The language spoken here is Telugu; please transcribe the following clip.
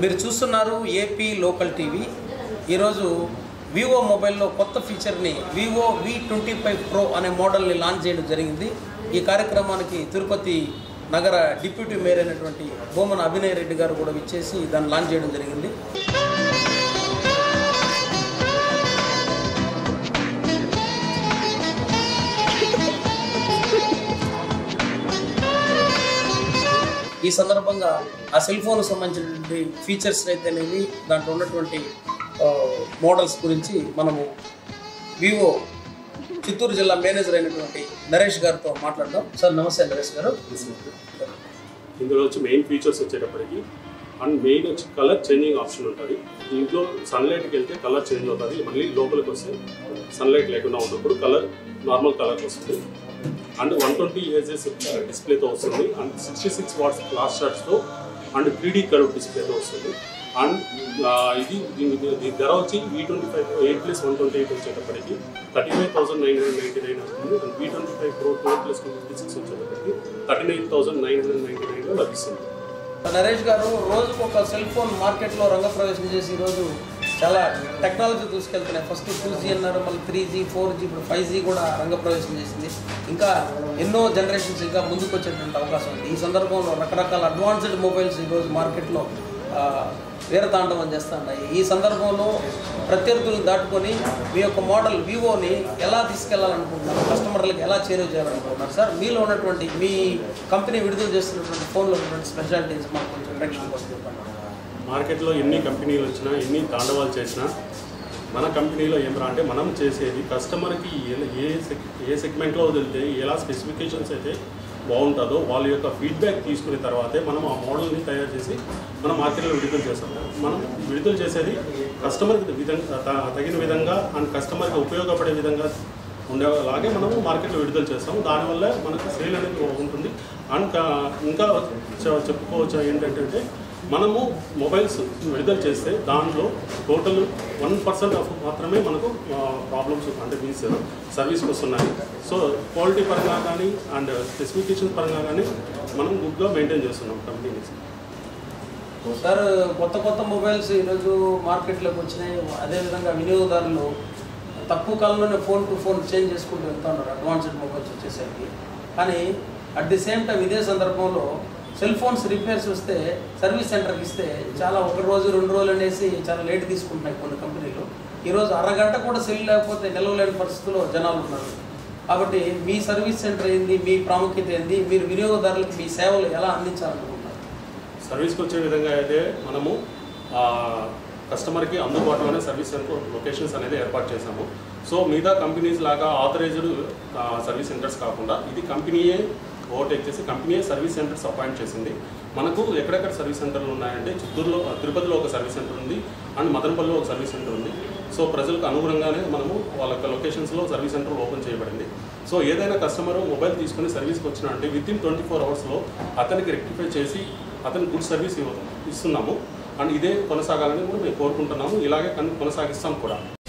మీరు చూస్తున్నారు ఏపీ లోకల్ టీవీ ఈరోజు వివో మొబైల్లో కొత్త ఫీచర్ని Vivo V twenty five pro అనే మోడల్ని లాంచ్ చేయడం జరిగింది ఈ కార్యక్రమానికి తిరుపతి నగర డిప్యూటీ మేయర్ అయినటువంటి బొమ్మన అభినయ్ రెడ్డి గారు కూడా విచ్చేసి దాన్ని లాంచ్ చేయడం జరిగింది ఈ సందర్భంగా ఆ సెల్ ఫోన్ సంబంధించినటువంటి ఫీచర్స్ అయితేనేవి దాంట్లో ఉన్నటువంటి ఆ, మోడల్స్ గురించి మనము వివో చిత్తూరు జిల్లా మేనేజర్ అయినటువంటి నరేష్ గారితో మాట్లాడదాం సార్ నమస్తే నరేష్ గారు ఇందులో వచ్చి మెయిన్ ఫీచర్స్ వచ్చేటప్పటికి అండ్ మెయిన్ వచ్చి కలర్ చేంజింగ్ ఆప్షన్ ఉంటుంది దీంట్లో సన్లైట్కి వెళ్తే కలర్ చేంజ్ అవుతుంది మళ్ళీ లోపలికి వస్తే సన్లైట్ లేకుండా ఉన్నప్పుడు కలర్ నార్మల్ కలర్ వస్తుంది అండ్ వన్ ట్వంటీ ఏజెస్ డిస్ప్లేతో వస్తుంది and sixty six watts glass షాట్స్తో అండ్ త్రీ కర్వ్ డిస్ప్లేతో వస్తుంది అండ్ ఇది దీని దీని ధర వచ్చి V twenty five eight plus one twenty eight వచ్చేటప్పటికి thirty five thousand nine hundred ninety nine వస్తుంది and V twenty five pro twelve plus fifty six వచ్చేటప్పటికి thirty nine thousand nine hundred ninety నైన్లో లభిస్తుంది నరేష్ గారు రోజుకు ఒక సెల్ ఫోన్ మార్కెట్లో రంగప్రవేశం చేసి ఈరోజు చాలా టెక్నాలజీ తీసుకెళ్తున్నాయి ఫస్ట్ టూ జీ అన్నారు మళ్ళీ త్రీ జీ ఫోర్ జీ ఇప్పుడు ఫైవ్ జీ కూడా రంగప్రవేశం చేసింది ఇంకా ఎన్నో జనరేషన్స్ ఇంకా ముందుకు వచ్చేటువంటి అవకాశం ఉంది ఈ సందర్భంలో రకరకాల అడ్వాన్స్డ్ మొబైల్స్ ఈరోజు మార్కెట్లో ఆ, వీరతాండవం చేస్తున్నాయి ఈ సందర్భంలో ప్రత్యర్థులను దాటుకొని మీ యొక్క మోడల్ వివోని ఎలా తీసుకెళ్లాలనుకుంటున్నారు కస్టమర్లకు ఎలా చేరువ చేయాలనుకుంటున్నారు సార్ మీలో ఉన్నటువంటి మీ కంపెనీ విడుదల చేస్తున్నటువంటి ఫోన్లో ఉన్నటువంటి స్పెషాలిటీస్ మాకు కొంచెం ప్రేక్షకుల కోసం చెప్పండి మార్కెట్లో ఎన్ని కంపెనీలు వచ్చినా ఎన్ని తాండవాలు చేసినా మన కంపెనీలో ఏమరా అంటే మనం చేసేది కస్టమర్కి ఏ- ఏ సెగ్ ఏ సెగ్మెంట్లో వదిలితే ఎలా స్పెసిఫికేషన్స్ అయితే బాగుంటుందో వాళ్ళ యొక్క ఫీడ్బ్యాక్ తీసుకున్న తర్వాతే మనం ఆ మోడల్ని తయారు చేసి మనం మార్కెట్లో విడుదల చేస్తాం మనం విడుదల చేసేది కస్టమర్కి విధంగా త- తగిన విధంగా అండ్ కస్టమర్కి ఉపయోగపడే విధంగా ఉండేలాగే మనము మార్కెట్లో విడుదల చేస్తాము దానివల్ల మనకు సేల్ అనేది ఉంటుంది అండ్ కా- ఇంకా చె- చెప్పుకోవచ్చు ఏంటంటే మనము మొబైల్స్ విడుదల చేస్తే దాంట్లో టోటల్ వన్ పర్సెంట్ ఆఫ్ మాత్రమే మనకు ప్రాబ్లమ్స్ అంటే మీన్స్ సర్వీస్కి వస్తున్నాయి సో క్వాలిటీ పరంగా కానీ అండ్ స్పెసిఫికేషన్ పరంగా కానీ మనం గుడ్గా మెయింటైన్ చేస్తున్నాం కంపెనీస్ సార్ కొత్త కొత్త మొబైల్స్ ఈరోజు మార్కెట్లోకి వచ్చినాయి అదేవిధంగా వినియోగదారులు తక్కువ కాలంలోనే ఫోన్ టు ఫోన్ చేంజ్ చేసుకుంటూ వెళ్తా ఉన్నారు అడ్వాన్స్డ్ మొబైల్స్ వచ్చేసరికి కానీ అట్ ది సేమ్ టైం ఇదే సందర్భంలో సెల్ ఫోన్స్ రిపేర్స్ వస్తే సర్వీస్ సెంటర్కి ఇస్తే చాలా ఒక రోజు రెండు రోజులు అనేసి చాలా లేట్ తీసుకుంటున్నాయి కొన్ని కంపెనీలు ఈరోజు అరగంట కూడా సెల్ లేకపోతే నిలవలేని పరిస్థితిలో జనాలు ఉన్నారు కాబట్టి మీ సర్వీస్ సెంటర్ ఏంది మీ ప్రాముఖ్యత ఏంది మీరు వినియోగదారులకు మీ సేవలు ఎలా అందించాలనుకుంటున్నారు సర్వీస్కి వచ్చే విధంగా అయితే మనము ఆ, కస్టమర్కి అందుబాటులోనే సర్వీస్ సెంటర్ లొకేషన్స్ అనేది ఏర్పాటు చేశాము సో మిగతా కంపెనీస్ లాగా ఆథరైజ్డ్ సర్వీస్ సెంటర్స్ కాకుండా ఇది కంపెనీయే ఓవర్టేక్ చేసి కంపెనీయే సర్వీస్ సెంటర్స్ అపాయింట్ చేసింది మనకు ఎక్కడెక్కడ సర్వీస్ సెంటర్లు ఉన్నాయంటే చిత్తూరులో తిరుపతిలో ఒక సర్వీస్ సెంటర్ ఉంది అండ్ మదనపల్లిలో ఒక సర్వీస్ సెంటర్ ఉంది సో ప్రజలకు అనుగుణంగానే మనము వాళ్ళ యొక్క లొకేషన్స్లో సర్వీస్ సెంటర్ ఓపెన్ చేయబడింది సో ఏదైనా కస్టమర్ మొబైల్ తీసుకొని సర్వీస్కి వచ్చినా అంటే విత్ ఇన్ ట్వంటీ ఫోర్ అవర్స్లో అతనికి రెక్టిఫై చేసి అతనికి గుడ్ సర్వీస్ ఇవ్వ ఇస్తున్నాము అండ్ ఇదే కొనసాగాలని కూడా మేము కోరుకుంటున్నాము ఇలాగే కన్- కొనసాగిస్తాం కూడా